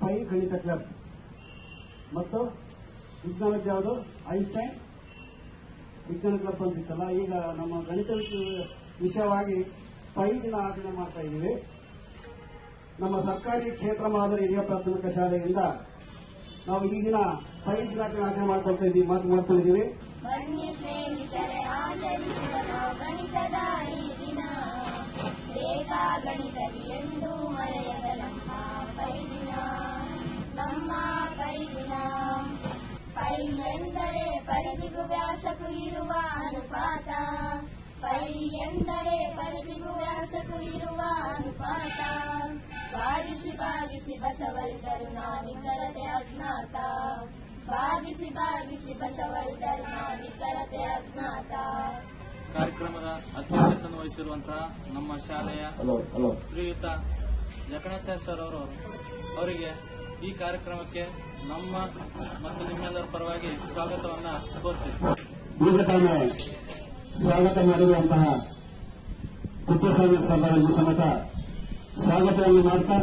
Pi ಗಣಿತ club ಮತ್ತು ವಿಜ್ಞಾನದ ಯಾವುದು ಐನ್ಸ್ಟೈನ್ ವಿಜ್ಞಾನ ಕ್ಲಬ್ ಅಂತಿತ್ತಲ್ಲ ಈಗ ನಮ್ಮ ಗಣಿತ ವಿಷಯ- ವಿಷಯವಾಗಿ ಪೈ ದಿನ ಆಚರಣೆ ಮಾಡ್ತಾ ಇದ್ದೀವಿ ನಮ್ಮ ಸರ್ಕಾರಿ ಕ್ಷೇತ್ರ ಮಾದರಿ ಹಿರಿಯ ಪ್ರಾಥಮಿಕ ಶಾಲೆಯಿಂದ ನಾವು ಈ ದಿನ ಪೈ ದಿನಾಚರಣೆ ಆಚರಣೆ ಮಾಡ್ಕೊಳ್ತಾ ಇದ್ದೀವಿ ಮಾತು ಮಾಡ್ಕೊಂಡಿದ್ದೀವಿ ಬನ್ನಿ ಸ್ನೇಹಿತರೆ ಆಚರಿಸುವನು ಗಣಿತದ ಈ ದಿನ ಬೇಕಾ ಗಣಿತದಿ ಎಂದು ಮರೆಯದ ನಮ್ಮ ಪೈ ದಿನ ನಮ್ಮ ಪೈ ದಿನ ಪೈ ಎಂದರೆ ಪರಿಧಿಗೂ ವ್ಯಾಸಕ್ಕೂ ಇರುವ ಅನುಪಾತ ಪೈ ಎಂದರೆ ಪರಿಧಿಗೂ ವ್ಯಾಸಕ್ಕೂ ಇರುವ ಅನುಪಾತ ಬಾಗಿಸಿ ಬಾಗಿಸಿ ಬಸವಳಿದರು ನಾನಿಕರತೆ ಅಜ್ಞಾತ ಬಾಗಿಸಿ ಬಾಗಿಸಿ ಬಸವಳಿದರು ನಾನಿಕರತೆ ಅಜ್ಞಾತ ಕಾರ್ಯಕ್ರಮದ ಅಧ್ಯಕ್ಷತೆಯನ್ನು ವಹಿಸಿರುವಂತಹ ನಮ್ಮ ಶಾಲೆಯ ಹಲೋ ಹಲೋ ಶ್ರೀಯುತ ಜಕಣಾಚಾರ್ಯ ಸರ್ ಅವರು ಅವರಿಗೆ ಈ ಕಾರ್ಯಕ್ರಮಕ್ಕೆ ನಮ್ಮ ಮತ್ತು ನಿಮ್ಮೆಲ್ಲರ ಪರವಾಗಿ ಸ್ವಾಗತವನ್ನ ಕೋರ್ತೀವಿ ಈಗ ತಾನೇ ಸ್ವಾಗತ ಮಾಡಿರುವಂತಹ ಕುಪ್ಪಸ್ವಾಮಿ ಸಭಾರಲ್ಲಿ ಸಮೇತ ಸ್ವಾಗತವನ್ನು ಮಾಡ್ತಾ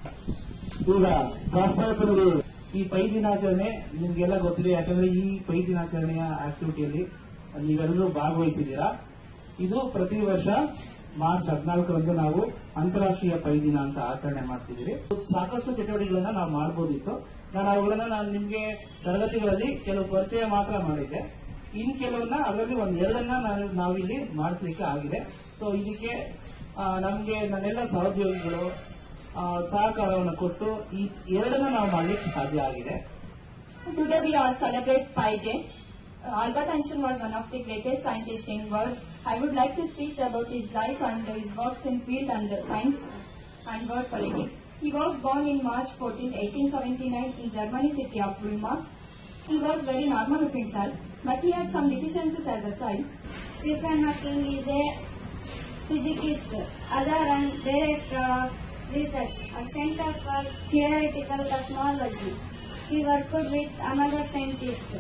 ಈಗ ಪ್ರಾಸ್ತಾವಿಕರಿಗೆ ಈ ಪೈ ದಿನಾಚರಣೆ ನಿಮ್ಗೆಲ್ಲ ಗೊತ್ತಿದೆ ಯಾಕಂದ್ರೆ ಈ ಪೈ ದಿನಾಚರಣೆಯ ಆಕ್ಟಿವಿಟಿಯಲ್ಲಿ ನೀವೆಲ್ಲರೂ ಭಾಗವಹಿಸಿದ್ದೀರಾ ಇದು ಪ್ರತಿ ವರ್ಷ ಮಾರ್ಚ್ ಹದಿನಾಲ್ಕರಂದು ನಾವು ಅಂತಾರಾಷ್ಟ್ರೀಯ ಪೈ ದಿನ ಅಂತ ಆಚರಣೆ ಮಾಡ್ತಿದ್ದೀವಿ ಸಾಕಷ್ಟು ಚಟುವಟಿಕೆಗಳನ್ನ ನಾವು ಮಾಡಬಹುದಿತ್ತು ನಾನು ಅವುಗಳನ್ನ ನಾನು ನಿಮ್ಗೆ ತರಗತಿಗಳಲ್ಲಿ ಕೆಲವು ಪರಿಚಯ ಮಾತ್ರ ಮಾಡಿದ್ದೆ ಇನ್ ಕೆಲವನ್ನ ಅದರಲ್ಲಿ ಒಂದ್ ಎರಡನ್ನ ನಾನು ನಾವಿಲ್ಲಿ ಮಾಡ್ಲಿಕ್ಕೆ ಆಗಿದೆ ಸೊ ಇದಕ್ಕೆ ಆ, ನಮ್ಗೆ ನನ್ನೆಲ್ಲ ಸಹೋದ್ಯೋಗಿಗಳು ಆ, ಸಹಕಾರವನ್ನು ಕೊಟ್ಟು ಈ ಎರಡನ್ನ ನಾವು ಮಾಡ್ಲಿಕ್ಕೆ ಸಾಧ್ಯ ಆಗಿದೆ Today we all celebrate Pi Day. Uh, Albert Einstein was one of the greatest scientists in world. I would like to speak about his life and his works in field and science and world politics. He was born in March 14, 1879 in Germany city of Weimar. He was very normal looking child, but he had some deficiencies as a child. Stephen Hawking is a physicist, other and director of research at Center for Theoretical Cosmology. He worked with another scientist,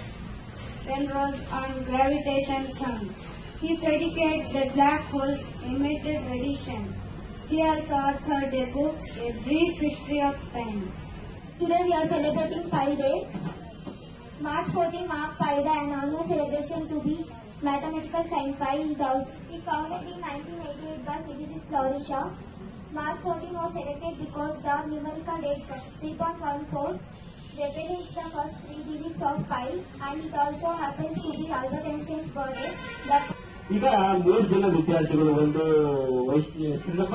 Penrose, on gravitation sums. He predicted that black holes emitted radiation. He also authored a book, A Brief History of Time. Today we are celebrating Pi Day. March 14 marks Pi Day and annual celebration to be mathematical science Pi is also is founded in 1988 by physicist Florisha. March 14 was selected because the numerical date was 3.14 represents the first three digits of pi and it also happens to be Albert Einstein's birthday. The ಈಗ ಮೂರು ಜನ ವಿದ್ಯಾರ್ಥಿಗಳು ಒಂದು ವೈಷ್ಣ ಶ್ರೀರಮ್ಮ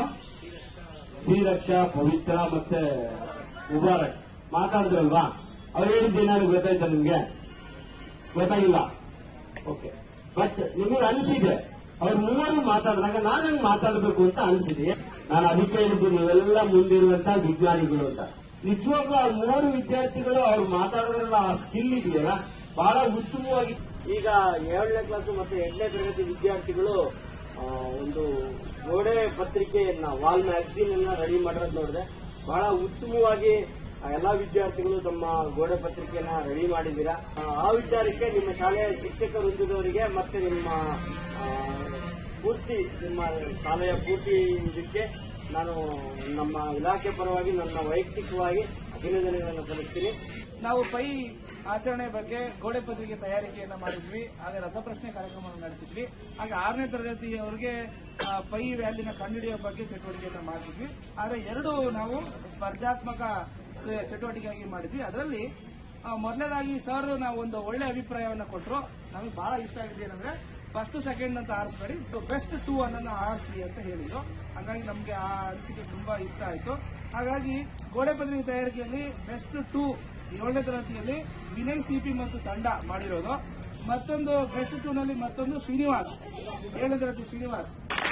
ಶ್ರೀರಕ್ಷಾ ಪವಿತ್ರ ಮತ್ತೆ ಮುಬಾರಕ್ ಮಾತಾಡಿದ್ರಲ್ವಾ ಅವ್ರು ಹೇಳಿದ್ದೇನಾದ್ರು ಗೊತ್ತಾಯ್ತಾ ನಿಮ್ಗೆ ಗೊತ್ತಾಗಿಲ್ಲ ಓಕೆ ಬಟ್ ನಿಮಗೆ ಅನಿಸಿದೆ ಅವ್ರು ಮೂವರು ಮಾತಾಡಿದಾಗ ನಾನು ಹಂಗ್ ಮಾತಾಡಬೇಕು ಅಂತ ಅನಿಸಿದೆ ನಾನು ಅದಕ್ಕೆ ಹೇಳಿದ್ದು ನೀವೆಲ್ಲ ಮುಂದಿರುವಂತ ವಿಜ್ಞಾನಿಗಳು ಅಂತ ನಿಜವಾಗ್ಲೂ ಆ ಮೂರು ವಿದ್ಯಾರ್ಥಿಗಳು ಅವ್ರು ಮಾತಾಡೋದ್ರಲ್ಲ ಆ ಸ್ಕಿಲ್ ಇದೆಯಲ್ಲ ಬಹಳ ಉತ್ತಮವಾಗಿ ಈಗ ಏಳನೇ ಕ್ಲಾಸ್ ಮತ್ತೆ ಎಂಟನೇ ತರಗತಿ ವಿದ್ಯಾರ್ಥಿಗಳು ಆ, ಒಂದು ಗೋಡೆ ಪತ್ರಿಕೆಯನ್ನ ವಾಲ್ ಮ್ಯಾಗಝಿನ್ ಅನ್ನ ರೆಡಿ ಮಾಡಿರೋದು ನೋಡಿದೆ ಬಹಳ ಉತ್ತಮವಾಗಿ ಆ ಎಲ್ಲಾ ವಿದ್ಯಾರ್ಥಿಗಳು ತಮ್ಮ ಗೋಡೆ ಪತ್ರಿಕೆಯನ್ನ ರೆಡಿ ಮಾಡಿದ್ದೀರಾ ಆ, ಆ ವಿಚಾರಕ್ಕೆ ನಿಮ್ಮ ಶಾಲೆಯ ಶಿಕ್ಷಕ ವೃಂದದವರಿಗೆ ಮತ್ತೆ ನಿಮ್ಮ ಆ, ಪೂರ್ತಿ ನಿಮ್ಮ ಶಾಲೆಯ ಪೂರ್ತಿ ಇದಕ್ಕೆ ನಾನು ನಮ್ಮ ಇಲಾಖೆ ಪರವಾಗಿ ನನ್ನ ವೈಯಕ್ತಿಕವಾಗಿ ಅಭಿನಂದನೆಗಳನ್ನು ಸಲ್ಲಿಸ್ತೀನಿ ನಾವು ಪೈ ಆಚರಣೆ ಬಗ್ಗೆ ಗೋಡೆ ಪತ್ರಿಕೆ ತಯಾರಿಕೆಯನ್ನ ಮಾಡಿದ್ವಿ ಹಾಗೆ ರಸಪ್ರಶ್ನೆ ಕಾರ್ಯಕ್ರಮವನ್ನು ನಡೆಸಿದ್ವಿ ಹಾಗೆ ಆರನೇ ತರಗತಿಯವರಿಗೆ ಆ, ಪೈ ವ್ಯಾಲ್ಯೂನ ಕಂಡುಹಿಡಿಯೋ ಬಗ್ಗೆ ಚಟುವಟಿಕೆಯನ್ನ ಮಾಡಿದ್ವಿ ಆದ್ರೆ ಎರಡು ನಾವು ಸ್ಪರ್ಧಾತ್ಮಕ ಆ, ಚಟುವಟಿಕೆಯಾಗಿ ಮಾಡಿದ್ವಿ ಅದರಲ್ಲಿ ಮೊದಲನೇದಾಗಿ ಸರ್ ನಾವು ಒಂದು ಒಳ್ಳೆ ಅಭಿಪ್ರಾಯವನ್ನ ಕೊಟ್ಟರು ನಮಗೆ ಬಹಳ ಇಷ್ಟ ಆಗಿದೆ ಏನಂದ್ರೆ ಫಸ್ಟ್ ಸೆಕೆಂಡ್ ಅಂತ ಆರಿಸ್ಬೇಡಿ ಬೆಸ್ಟ್ ಟೂ ಅನ್ನೋದನ್ನ ಆರಿಸಿ ಅಂತ ಹೇಳಿದ್ರು ಹಾಗಾಗಿ ನಮಗೆ ಆ ಅನಿಸಿಕೆ ತುಂಬಾ ಇಷ್ಟ ಆಯ್ತು ಹಾಗಾಗಿ ಗೋಡೆ ಪತ್ರಿಕೆ ತಯಾರಿಕೆಯಲ್ಲಿ ಬೆಸ್ಟ್ ಟೂ ಏಳನೇ ತರಗತಿಯಲ್ಲಿ ವಿನಯ್ ಸಿಪಿ ಮತ್ತು ತಂಡ ಮಾಡಿರೋದು ಮತ್ತೊಂದು ಬೆಸ್ಟ್ ಟೂ ನಲ್ಲಿ ಮತ್ತೊಂದು ಶ್ರೀನಿವಾಸ್ ಏಳನೇ ತರಗತಿ ಶ್ರೀನಿವಾಸ್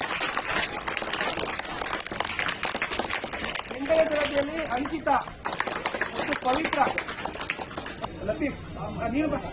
ಎಂಟನೇ ತರಗತಿಯಲ್ಲಿ ಅಂಕಿತಾ ಮತ್ತು ಪವಿತ್ರ ಲತೀಫ್ ಆ, ನೀನು ಬಾ.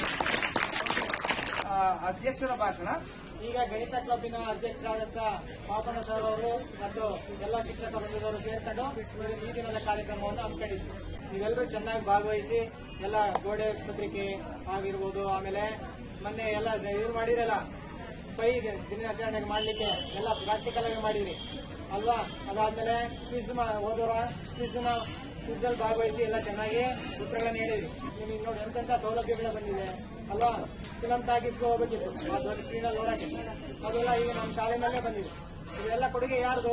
ಆ, ಅಧ್ಯಕ್ಷರ ಭಾಷಣ ಈಗ ಗಣಿತ ಕ್ಲಬ್ಬಿನ ಅಧ್ಯಕ್ಷರಾದಂತ ಪಾಪಣ್ಣ ಸರ್ ಅವರು ಮತ್ತು ಎಲ್ಲ ಶಿಕ್ಷಕ ವೃಂದದವರು ಸೇರ್ಕೊಂಡು ಈ ದಿನದ ಕಾರ್ಯಕ್ರಮವನ್ನು ಹಮ್ಮಿಕೊಂಡಿದ್ವಿ ನೀವೆಲ್ಲರೂ ಚೆನ್ನಾಗಿ ಭಾಗವಹಿಸಿ ಎಲ್ಲ ಗೋಡೆ ಪತ್ರಿಕೆ ಆಗಿರ್ಬೋದು ಆಮೇಲೆ ಮೊನ್ನೆ ಎಲ್ಲ ಇವ್ರು ಮಾಡಿರಲ್ಲ ಪೈ ದಿನಾಚರಣೆ ಮಾಡ್ಲಿಕ್ಕೆ ಎಲ್ಲ ಪ್ರಾಕ್ಟಿಕಲ್ ಆಗಿ ಮಾಡಿದ್ರಿ ಅಲ್ವಾ ಅದಾದ್ಮೇಲೆ ಕ್ವಿಜ್ ಓದೋರ ಕ್ವಿಜ್ನ ಕ್ವಿಜ್ಜಲ್ಲಿ ಭಾಗವಹಿಸಿ ಎಲ್ಲ ಚೆನ್ನಾಗಿ ಉತ್ತರಗಳನ್ನ ಹೇಳಿದ್ರಿ ನಿಮಗೆ ನೋಡಿ ಎಂತೆಂತ ಸೌಲಭ್ಯಗಳು ಬಂದಿದೆ ಅಲ್ವಾ ಫಿಲಂ ತಾಗಿಸ್ಕೊ ಹೋಗ್ಬೇಕಿತ್ತು ಆ ದೊಡ್ಡ ಸ್ಕ್ರೀನಲ್ಲಿ ನೋಡಕ್ಕೆ ಅದೆಲ್ಲ ಈಗ ನಮ್ಮ ಶಾಲೆನಲ್ಲೇ ಬಂದಿದೆ ಇದೆಲ್ಲ ಕೊಡುಗೆ ಯಾರ್ದು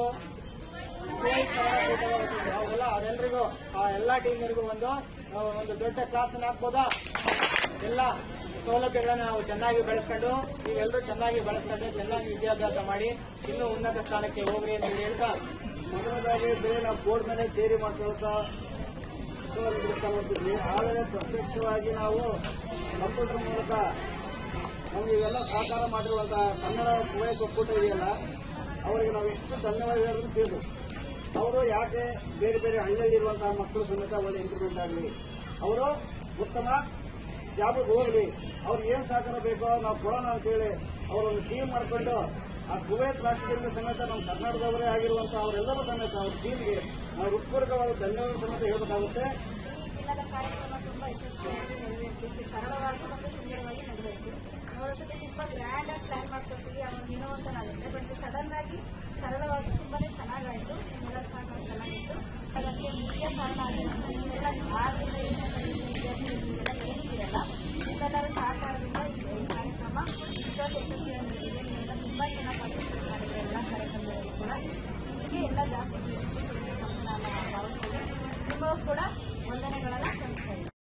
ಅವೆಲ್ಲ ಅದೆಲ್ಲರಿಗೂ ಆ ಎಲ್ಲಾ ಟೀಮರಿಗೂ ಒಂದು ಆ, ಒಂದು ದೊಡ್ಡ ಕ್ಲಾಸ್ ಹಾಕ್ಬೋದಾ ಎಲ್ಲ ಸೌಲಭ್ಯಗಳನ್ನ ನಾವು ಚೆನ್ನಾಗಿ ಬೆಳೆಸ್ಕೊಂಡು ನೀವೆಲ್ಲರೂ ಚೆನ್ನಾಗಿ ಬೆಳೆಸ್ಕೊಂಡು ಚೆನ್ನಾಗಿ ವಿದ್ಯಾಭ್ಯಾಸ ಮಾಡಿ ಇನ್ನೂ ಉನ್ನತ ಸ್ಥಾನಕ್ಕೆ ಹೋಗ್ರಿ ಅಂತ ಹೇಳ್ತಾ ಮೊದಲದಾಗಿ ಬೇರೆ ನಾವು ಬೋರ್ಡ್ ಮೇಲೆ ತೇರಿ ಮಾಡ್ಕೊಳ್ತಾ ಪುಸ್ತಕವನ್ನು ಬಿಡಿಸ್ತಾ ನೋಡ್ತಿದ್ವಿ ಆದರೆ ಪ್ರತ್ಯಕ್ಷವಾಗಿ ನಾವು ಕಂಪ್ಯೂಟರ್ ಮೂಲಕ ನಮ್ಗೆ ಇವೆಲ್ಲ ಸಹಕಾರ ಮಾಡಿರುವಂತಹ ಕನ್ನಡ ಕುವೈತ್ ಒಕ್ಕೂಟ ಇದೆಯಲ್ಲ ಅವರಿಗೆ ನಾವು ಎಷ್ಟು ಧನ್ಯವಾದ ಹೇಳೋದು ತಿಳಿದು ಅವರು ಯಾಕೆ ಬೇರೆ ಬೇರೆ ಹಳ್ಳಿಯಲ್ಲಿರುವಂತಹ ಮಕ್ಕಳು ಸಮೇತ ಒಳ್ಳೆ ಇಂಪ್ರೂವ್ಮೆಂಟ್ ಆಗಲಿ ಅವರು ಉತ್ತಮ ಜಾಬ್ಗೆ ಹೋಗಲಿ ಅವ್ರು ಏನ್ ಸಹಕಾರ ಬೇಕೋ ನಾವು ಕೊಡೋಣ ಅಂತೇಳಿ ಅವರೊಂದು ಟೀಮ್ ಮಾಡಿಕೊಂಡು ಆ ಕುವೈತ್ ರಾಷ್ಟ್ರದಿಂದ ಸಮೇತ ನಮ್ಮ ಕರ್ನಾಟಕದವರೇ ಆಗಿರುವಂತಹ ಅವರೆಲ್ಲರೂ ಸಮೇತ ಅವ್ರ ಟೀಮ್ಗೆ ನಾವು ಹೃತ್ಪೂರ್ವಕವಾದ ಧನ್ಯವಾದ ಸಮೇತ ಹೇಳಬೇಕಾಗುತ್ತೆ ಈ ದಿನದ ಕಾರ್ಯಕ್ರಮ ತುಂಬಾ ಯಶಸ್ವಿಯಾಗಿ ನೆರವೇರಿಸಿ ಸರಳವಾಗಿ ಮತ್ತು ಸುಂದರವಾಗಿ ನಡೆಯಿತು ನೋಡೋಸಕ್ಕೆ ತುಂಬಾ ಗ್ರ್ಯಾಂಡ್ ಆಗಿ ಪ್ಲಾನ್ ಮಾಡ್ಕೊತೀವಿ ಅವನು ದಿನ ಅಂತ ಆಗುತ್ತೆ ಬಟ್ ಸಡನ್ ಆಗಿ ಸರಳವಾಗಿ ತುಂಬಾನೇ ಚೆನ್ನಾಗಾಯ್ತು ನಿಮ್ಮೆಲ್ಲ ಸಹಕಾರ ಚೆನ್ನಾಗಿತ್ತು ಅದಕ್ಕೆ ಮುಖ್ಯ ಕಾರಣ ಆಗಿರೋದು ನೀವೆಲ್ಲ ಆರರಿಂದ ಏಳನೇ ತರಗತಿ ವಿದ್ಯಾರ್ಥಿಗಳಿಗೆಲ್ಲ ಏನಿದ್ದೀರಲ್ಲ ನಿಮ್ಮೆಲ್ಲರ ಸಹಕಾರದಿಂದ ಈ ಈ ಕಾರ್ಯಕ್ರಮ ಇಷ್ಟೊಂದು ಯಶಸ್ವಿಯಾಗಿ ನಡೆದಿದೆ ನೀವೆಲ್ಲ ತುಂಬಾ ಚೆನ್ನಾಗಿ ಪಾರ್ಟಿಸಿಪೇಟ್ ಮಾಡಿದ್ರೆ ಎಲ್ಲ ಕಾರ್ಯಕ್ರಮದಲ್ಲಿ ಕೂಡ ನಿಮಗೆ ಎಲ್ಲ ಜಾಸ್ತಿ ಪ್ರೀತಿ ಸಿಗಬೇಕು ಅಂತ ನಾನು ಭಾವಿಸ್ತೀನಿ ನಿಮಗೂ ಕೂಡ ವಂದನೆಗಳನ್ನ ಸಲ್ಲಿಸ್ತಾ ಇದ್ದೀನಿ